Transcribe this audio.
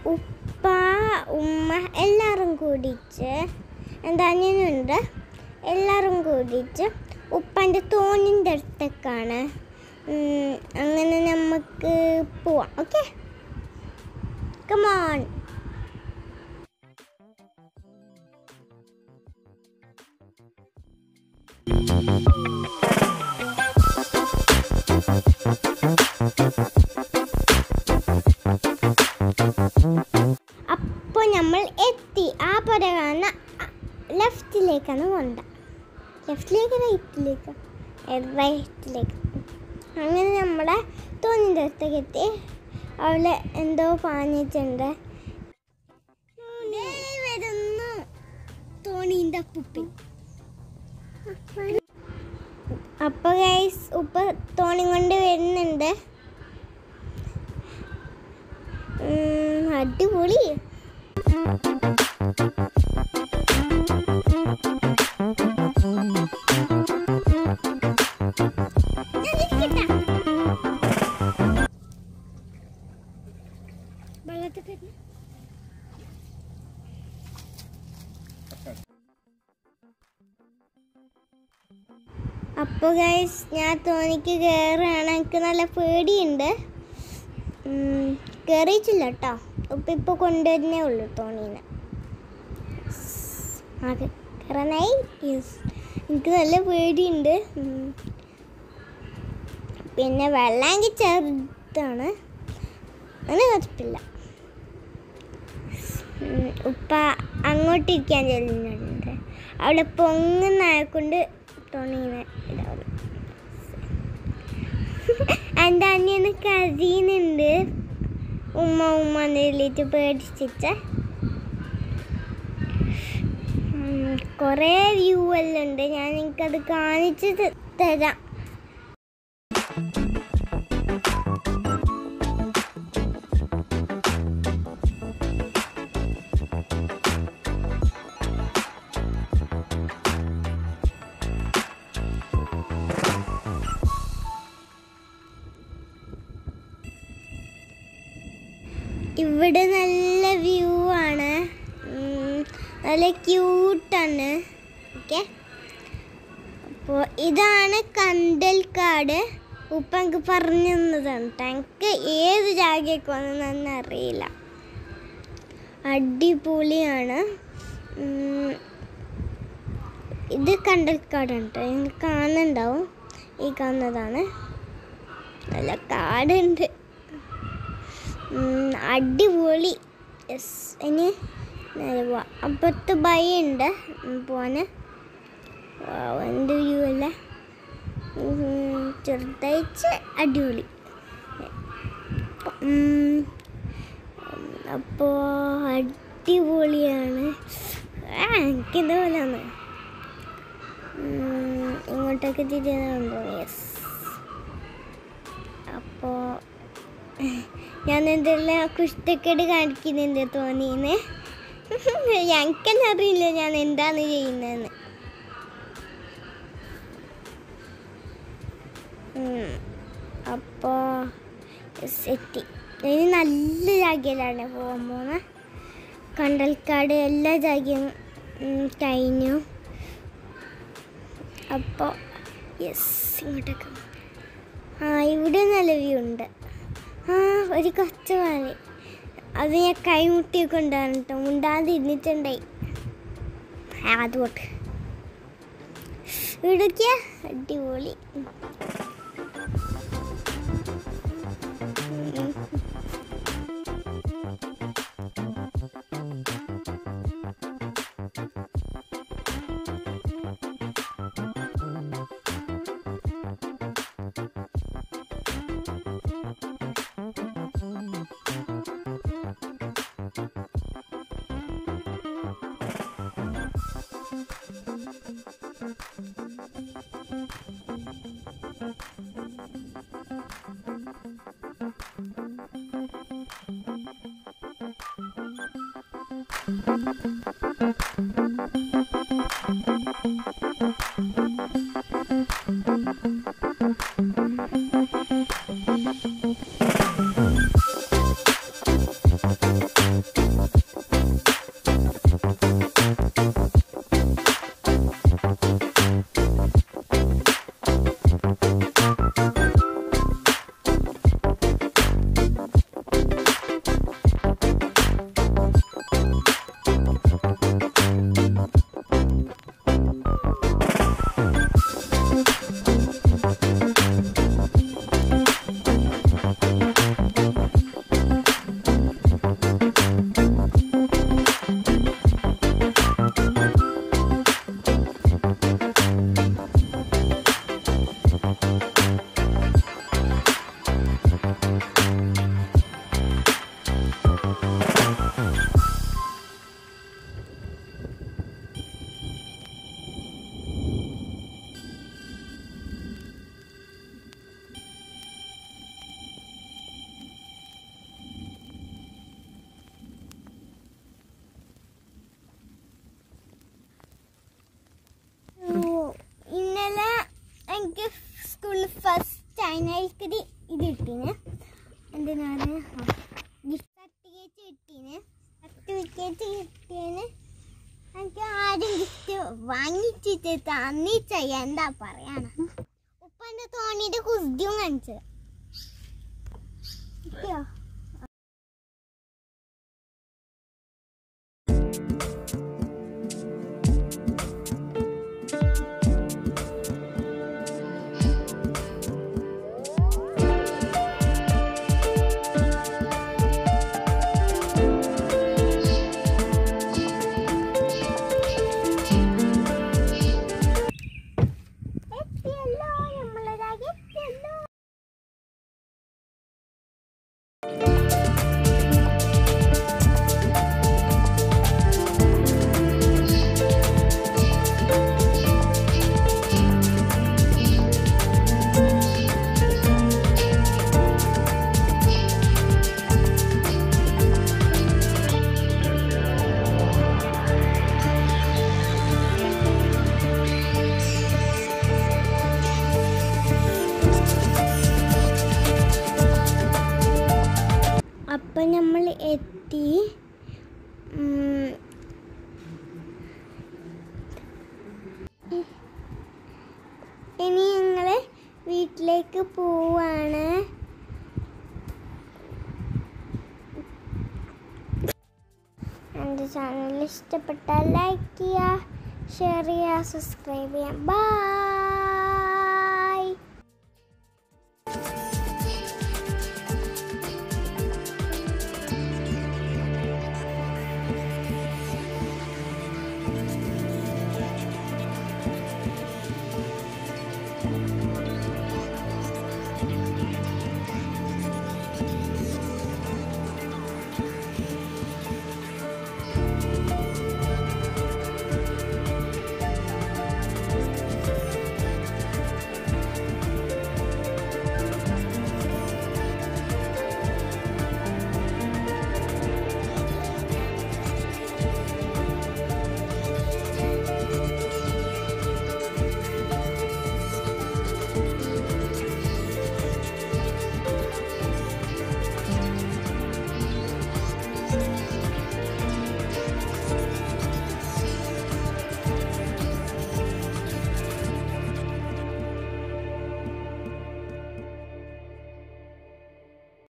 ഉപ്പ ഉമ്മ എല്ലാവരും കൂടിച്ച് എൻ്റെ അനിയനുണ്ട് എല്ലാവരും കൂടിച്ച് ഉപ്പൻ്റെ തോണിൻ്റെ അടുത്തേക്കാണ് ഉം, അങ്ങനെ നമുക്ക് പോവാം ഓക്കെ കമോൺ അപ്പോൾ നമ്മൾ എത്തി ആ പുര കാണുന്ന ലെഫ്റ്റിലേക്കാണ് പോണ്ട ലെഫ്റ്റിലേക്ക് റൈറ്റിലേക്ക് റൈറ്റിലേക്ക് അങ്ങനെ നമ്മുടെ തോന്നിൻ്റെ അടുത്തേക്ക് എത്തി അവിടെ എന്തോ പാഞ്ഞിട്ടുണ്ട് വരുന്നു തോണീൻ്റെ കുപ്പി അപ്പോൾ ഗൈസ് ഉപ്പ തോണി കൊണ്ട് വരുന്നുണ്ട് ഉം, അടിപൊളി വെള്ളത്തിൽ അപ്പോൾ ഗൈസ് ഞാൻ തോണിക്ക് കയറുകയാണ് എനിക്ക് നല്ല പേടിയുണ്ട് ഉം, കയറിയിട്ടില്ല കേട്ടോ ഉപ്പ ഇപ്പോൾ കൊണ്ടുവരുന്നേ ഉള്ളൂ തോണീനെ അത് കയറാനായി യെസ് എനിക്ക് നല്ല പേടിയുണ്ട് ഉം. പിന്നെ വെള്ളമെങ്കിൽ ചെറുതാണ് അങ്ങനെ കുഴപ്പമില്ല ഉം, ഉപ്പ അങ്ങോട്ടിരിക്കാൻ ചെല്ലുന്നുണ്ട് അവിടെ പൊങ്ങുന്നതായക്കൊണ്ട് തോണിങ്ങനെ ഇതാവുന്നു എൻ്റെ അനിയന് കരീനുണ്ട് ഉമ്മ ഉമ്മ നെല്ലിട്ട് പേടിച്ചിട്ട് ഉം, കുറേ വ്യൂ എല്ലാം ഉണ്ട് ഞാൻ നിങ്ങൾക്കത് കാണിച്ച് ത- തരാം ഇവിടെ നല്ല വ്യൂ ആണ് ഉം, നല്ല ക്യൂട്ടാണ് ഓക്കെ അപ്പോൾ ഇതാണ് കണ്ടൽക്കാട് ഉപ്പ എനിക്ക് പറഞ്ഞു തന്നതാണ് ട്ടോ. എനിക്ക് ഏത് ജാഗയ്ക്ക് വന്നതെന്ന് അറിയില്ല അടിപൊളിയാണ് ഉം, ഇത് കണ്ടൽക്കാടാണ് കേട്ടോ നിങ്ങൾ കാണുന്നുണ്ടാവും ഈ കാണുന്നതാണ് നല്ല കാടുണ്ട് ഉം, അടിപൊളി യെസ് ഇനി നേരെ പോവാം അപ്പുറത്ത് ബൈ ഉണ്ട് പോവാന് Wow, എന്ത് വ്യൂ അല്ലേ ഉം, ചെറുതായിട്ട് അടിപൊളി ഉം, അപ്പോൾ അടിപൊളിയാണ് ആ, എനിക്കെന്താ പോലെയാണ് ഉം, ഇങ്ങോട്ടൊക്കെ തിരിയുന്നുണ്ടോ യെസ് അപ്പോൾ ഞാൻ എന്തെല്ലാം കുഷ്ടക്കേട് കാണിക്കുന്നുണ്ട് തോന്നിന്ന് ഞങ്ങൾക്ക് തന്നെ അറിയില്ല ഞാൻ എന്താണ് ചെയ്യുന്നതെന്ന് അപ്പോൾ എത്തി ഇനി നല്ല ജാഗയിലാണ് പോകാൻ പോകുന്നത് കണ്ടൽക്കാട് എല്ലാ ജാഗയും ഉം, കഴിഞ്ഞു അപ്പോൾ യെസ് ഇങ്ങോട്ടേക്ക് ആ ഇവിടെ നല്ല വ്യൂ ഉണ്ട് ആ ഒരു കൊച്ചു മാറി അത് ഞാൻ കൈമുട്ടി കൊണ്ടാണ് കേട്ടോ മുണ്ടാതെ ഇരുന്നിട്ടുണ്ടായി ആ, അത് പോട്ട് ഇവിടേക്കാ അടിപൊളി ഉം. വാങ്ങിച്ചിട്ട് തന്നിച്ച എന്താ പറയണ ഉപ്പന്റെ തോണിയുടെ കുസ്തിയും കാണിച്ചത് കിട്ടിയോ എത്തിയല്ലോ നമ്മളതാകെ എത്തിയല്ലോ അപ്പം നമ്മൾ എത്തി ഉം. ഇനി ഞങ്ങൾ വീട്ടിലേക്ക് പോവാണ് എൻ്റെ ചാനൽ ഇഷ്ടപ്പെട്ടാൽ ലൈക്ക് ചെയ്യുക ഷെയർ ചെയ്യുക സബ്സ്ക്രൈബ് ചെയ്യുക ബൈ